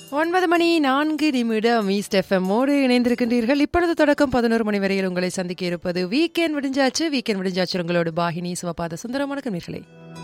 ஒன்பது மணி நான்கு நிமிடம் ஈஸ்ட் எஃப்எம்மோடு இணைந்திருக்கின்றீர்கள் இப்பொழுது தொடக்கம் பதினோரு மணி வரையில் உங்களை சந்திக்க இருப்பது வீக்கெண்ட் விடிஞ்சாச்சு வீக்கெண்ட் விடிஞ்சாச்சு உங்களோட பாகினி சிவபாத சுந்தரம் வணக்கம் நேர்களே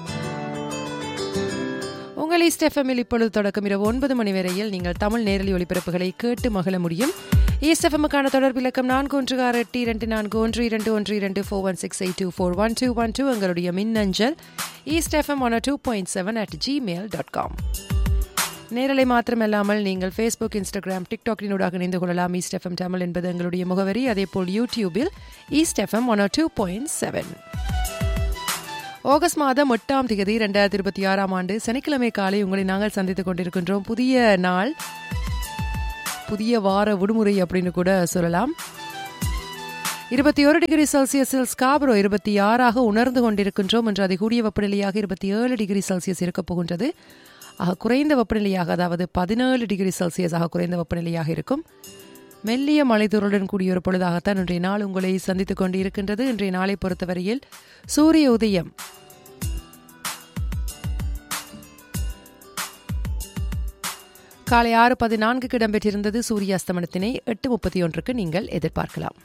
உங்கள் ஈஸ்ட் எஃப்எம்மில் இப்பொழுது தொடக்கம் இரவு ஒன்பது மணி வரையில் நீங்கள் தமிழ் நேரலி ஒளிபரப்புகளை கேட்டு மகிழ முடியும் ஈஸ்ட் எஃப்எம்முக்கான தொடர்பு இலக்கம் நான்கு ஒன்று ஆறு எட்டு இரண்டு நான்கு ஒன்று இரண்டு ஒன்று இரண்டு four one six eight two four one two one two எங்களுடைய மின்னஞ்சல் east FM one two point seven at Gmail dot com நேரலை மாத்திரமல்லாமல் நீங்கள் ஃபேஸ்புக் இன்ஸ்டாகிராம் டிக்டாக்கினூடாக இணைந்து கொள்ளலாம் ஈஸ்ட் எஃப்எம் தமிழ் என்பது எங்களுடைய முகவரி அதேபோல் யூடியூபில் east FM one two point seven August மாதம் எட்டாம் தேதி ரெண்டாயிரத்தி இருபத்தி ஆறாம் ஆண்டு சனிக்கிழமை காலை உங்களை நாங்கள் சந்தித்துக் கொண்டிருக்கின்றோம் புதிய நாள் புதிய வார விடுமுறை அப்படின்னு கூட சொல்லலாம் இருபத்தி ஒரு டிகிரி செல்சியஸில் ஸ்காபரோ இருபத்தி ஆறாக உணர்ந்து கொண்டிருக்கின்றோம் என்று அதிகூடிய வெப்பநிலையாக இருபத்தி ஏழு டிகிரி செல்சியஸ் இருக்கப் போகின்றது ஆக குறைந்த வெப்பநிலையாக அதாவது பதினேழு டிகிரி செல்சியஸாக குறைந்த வெப்பநிலையாக இருக்கும் மெல்லிய மலைத்தூருடன் கூடிய ஒரு பொழுதாகத்தான் இன்றைய நாள் உங்களை சந்தித்துக் கொண்டு இருக்கின்றது இன்றைய நாளை பொறுத்தவரையில் சூரிய உதயம் காலை ஆறு பதினான்குக்கு இடம்பெற்றிருந்தது சூரிய அஸ்தமனத்தினை எட்டு முப்பத்தி ஒன்றுக்கு நீங்கள் எதிர்பார்க்கலாம்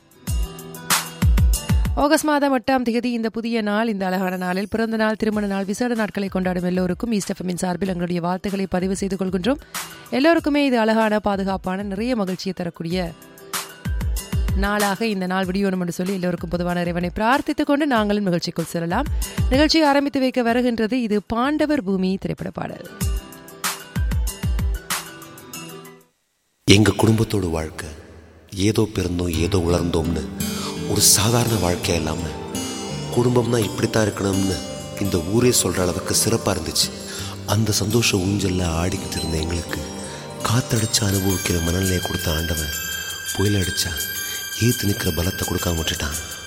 ஆகஸ்ட் மாதம் எட்டாம் தேதி இந்த புதிய நாள் இந்த அழகான நாளில் பிறந்த நாள் திருமண நாள் விசேட நாட்களை கொண்டாடும் எல்லோருக்கும் ஈஸ்ட் எஃப்எம்மின் சார்பில் எங்களுடைய வாழ்த்துக்களை பதிவு செய்து கொள்கின்றோம் எல்லோருக்குமே இது அழகான பாதுகாப்பான நிறைய மகிழ்ச்சியை தரக்கூடிய நாளாக இந்த நாள் விடியோணும் என்று சொல்லி எல்லோருக்கும் பொதுவான இறைவனை பிரார்த்தித்துக் கொண்டு நாங்களும் நிகழ்ச்சிக்குள் செல்லலாம் நிகழ்ச்சியை ஆரம்பித்து வைக்க வருகின்றது இது பாண்டவர் பூமி திரைப்பட பாடல் எங்க குடும்பத்தோட வாழ்க்கை ஏதோ பிறந்தோம் ஏதோ வளர்ந்தோம்னு ஒரு சாதாரண வாழ்க்கையா இல்லாம குடும்பம்னா இப்படித்தான் இருக்கணும்னு இந்த ஊரே சொல்ற அளவுக்கு சிறப்பா இருந்துச்சு அந்த சந்தோஷ ஊஞ்சல்ல ஆடிக்கிட்டு இருந்த எங்களுக்கு காத்தடிச்சு அனுபவிக்கிற மனநிலையை கொடுத்த ஆண்டவன் புயல் அடிச்சா ஏத்து நிற்கிற பலத்தை கொடுக்காம விட்டுட்டான்